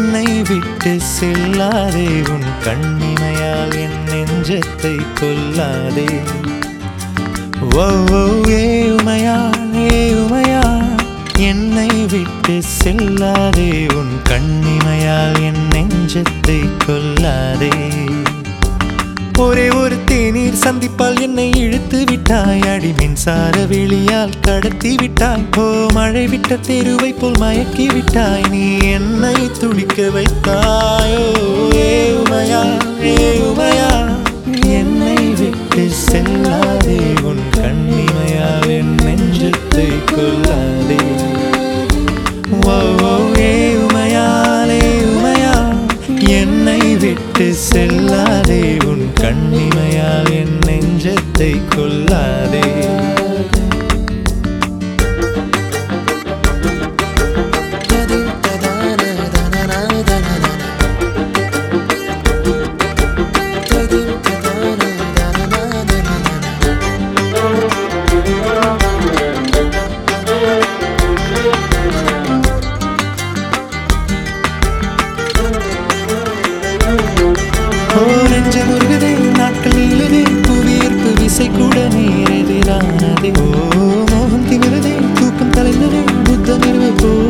என்னை விட்டு செல்லாதே உன் கண்ணிமையால் என் நெஞ்சத்தை கொல்லாதே ஓ ஓ, ஏ உமையா ஏ உமையா என்னை விட்டு செல்லாதே உன் கண்ணிமையால் என் நெஞ்சத்தை கொல்லாதே ஒரே ஒரு தேநீர் சந்திப்பால் என்னை இழுத்து விட்டாய் அடி மின்சார வெளியால் கடத்தி விட்டாய் ஓ மழை விட்ட தெருவை போல் மயக்கி விட்டாய் நீ என்னை துடிக்க வைத்தாயோ ஏ உமையா ஏ உமையா என்னை விட்டு செல்லாதே உன் கண்ணிமையால் என் நெஞ்சத்தை கொல்லாதே ஓ ஓ, ஏ உமையாலே உமையா என்னை விட்டு செல்லாதே உன் கண்ணிமையால் என் நெஞ்சத்தை கொல்லாதே ஓ நெஞ்ச முருகதே நாட்கள் நீளுதே புவியீர்ப்பு விசை கூட நேரெதிரானதே ஓ மோகம் திமிருதே தூக்கம் தலைந்ததே புத்த நிறுவ போ